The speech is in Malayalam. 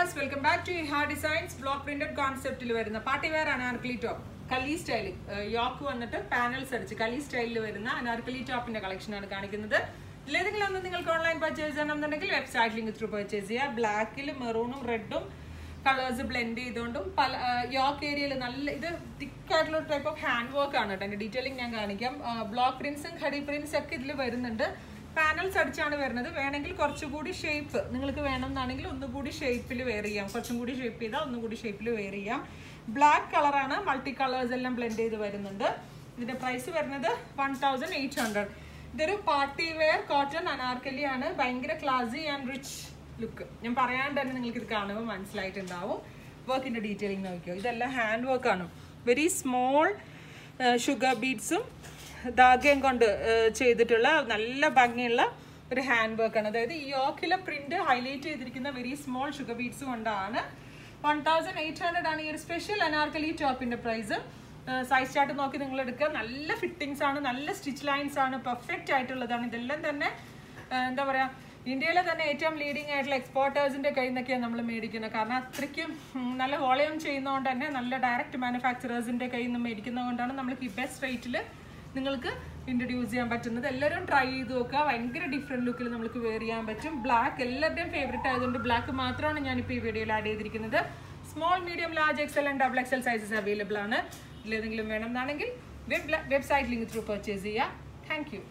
വ്യൂവേഴ്സ് വെൽക്കം ബാക്ക് ടു ഹാ ഡിസൈൻസ് ബ്ലോക്ക് പ്രിന്റഡ് കോൺസെപ്റ്റിൽ വരുന്ന പാർട്ടി വെയർ അനാർക്കലി ടോപ്പ് കലി സ്റ്റൈൽ യോക്ക് വന്നിട്ട് പാനൽസ് അടിച്ച് കലി സ്റ്റൈലിൽ വരുന്ന അനാർക്കലി ടോപ്പിന്റെ കളക്ഷൻ ആണ് കാണിക്കുന്നത് ഇതിലേതെങ്കിലും ഒന്ന് നിങ്ങൾക്ക് ഓൺലൈൻ പർച്ചേസ് ചെയ്യണമെന്നുണ്ടെങ്കിൽ വെബ്സൈറ്റ് ലിങ്ക് ത്രൂ പർച്ചേസ് ചെയ്യുക ബ്ലാക്കിൽ മെറൂണും റെഡും കളേഴ്സ് ബ്ലെൻഡ് ചെയ്തുകൊണ്ടും പല യോക്ക് ഏരിയയിൽ നല്ല ഇത് തിക്കായിട്ടുള്ള ടൈപ്പ് ഓഫ് ഹാൻഡ് വർക്ക് ആണ് കേട്ടോ എൻ്റെ ഡീറ്റെയിലിംഗ് ഞാൻ കാണിക്കാം ബ്ലോക്ക് പ്രിന്റ്സും ഖടി പ്രിന്റ്സ് ഒക്കെ ഇതിൽ വരുന്നുണ്ട് പാനൽസ് അടിച്ചാണ് വരുന്നത് വേണമെങ്കിൽ കുറച്ചുകൂടി ഷേപ്പ് നിങ്ങൾക്ക് വേണമെന്നാണെങ്കിൽ ഒന്നുകൂടി ഷേപ്പിൽ വെയർ ചെയ്യാം കുറച്ചും കൂടി ഷേപ്പ് ചെയ്താൽ ഒന്നുകൂടി ഷേപ്പിൽ വെയർ ചെയ്യാം ബ്ലാക്ക് കളറാണ് മൾട്ടി കളേഴ്സ് എല്ലാം ബ്ലെൻഡ് ചെയ്ത് വരുന്നുണ്ട് ഇതിന്റെ പ്രൈസ് വരുന്നത് വൺ തൗസൻഡ് എയ്റ്റ് ഹൺഡ്രഡ് ഇതൊരു പാർട്ടി വെയർ കോട്ടൺ അനാർക്കലി ആണ് ഭയങ്കര ക്ലാസി ആൻഡ് റിച്ച് ലുക്ക് ഞാൻ പറയാണ്ട് തന്നെ നിങ്ങൾക്ക് ഇത് കാണുമ്പോൾ മനസ്സിലായിട്ടുണ്ടാവും വർക്കിന്റെ ഡീറ്റെയിലിംഗ് നോക്കിയോ ഇതെല്ലാം ഹാൻഡ് വർക്കാണ് വെരി സ്മോൾ ഷുഗർ ബീഡ്സും ധാഗ്യം കൊണ്ട് ഏഹ്, ചെയ്തിട്ടുള്ള നല്ല ഭംഗിയുള്ള ഒരു ഹാൻഡ് വർക്കാണ് അതായത് ഈ യോക്കിലെ പ്രിന്റ് ഹൈലൈറ്റ് ചെയ്തിരിക്കുന്ന വെരി സ്മോൾ ഷുഗർ ബീഡ്സ് കൊണ്ടാണ് വൺ തൗസൻഡ് എയ്റ്റ് ഹൺഡ്രഡ് ആണ് ഈ ഒരു സ്പെഷ്യൽ അനാർക്കലി ടോപ്പിന്റെ പ്രൈസ് സൈസ് ചാർട്ട് നോക്കി നിങ്ങൾ എടുക്കുക നല്ല ഫിറ്റിങ്സ് ആണ് നല്ല സ്റ്റിച്ച് ലൈൻസ് ആണ് പെർഫെക്റ്റ് ആയിട്ടുള്ളതാണ് ഇതെല്ലാം തന്നെ ഏഹ്, എന്താ പറയാ ഇന്ത്യയിലെ തന്നെ ഏറ്റവും ലീഡിംഗ് ആയിട്ടുള്ള എക്സ്പോർട്ടേഴ്സിന്റെ കയ്യിൽ നിന്നൊക്കെയാണ് നമ്മൾ മേടിക്കുന്നത് കാരണം അത്രയ്ക്കും ഉം, നല്ല വോളിയം ചെയ്യുന്നതുകൊണ്ട് തന്നെ നല്ല ഡയറക്റ്റ് മാനുഫാക്ചറേഴ്സിന്റെ കയ്യിൽ നിന്ന് മേടിക്കുന്നതുകൊണ്ടാണ് നമ്മൾക്ക് ഈ ബെസ്റ്റ് റേറ്റിൽ നിങ്ങൾക്ക് ഇൻട്രൊഡ്യൂസ് ചെയ്യാൻ പറ്റുന്നത് എല്ലാവരും ട്രൈ ചെയ്ത് നോക്കുക ഭയങ്കര ഡിഫറെൻറ്റ് ലുക്കിൽ നമുക്ക് വെയർ ചെയ്യാൻ പറ്റും ബ്ലാക്ക് എല്ലാവരുടെയും ഫേവറേറ്റ് ആയതുകൊണ്ട് ബ്ലാക്ക് മാത്രമാണ് ഞാനിപ്പോൾ ഈ വീഡിയോയിൽ ആഡ് ചെയ്തിരിക്കുന്നത് small medium large XL and double XL sizes available ആണ് ഇതിലേതെങ്കിലും വേണമെന്നാണെങ്കിൽ web website link through purchase ചെയ്യുക താങ്ക് യു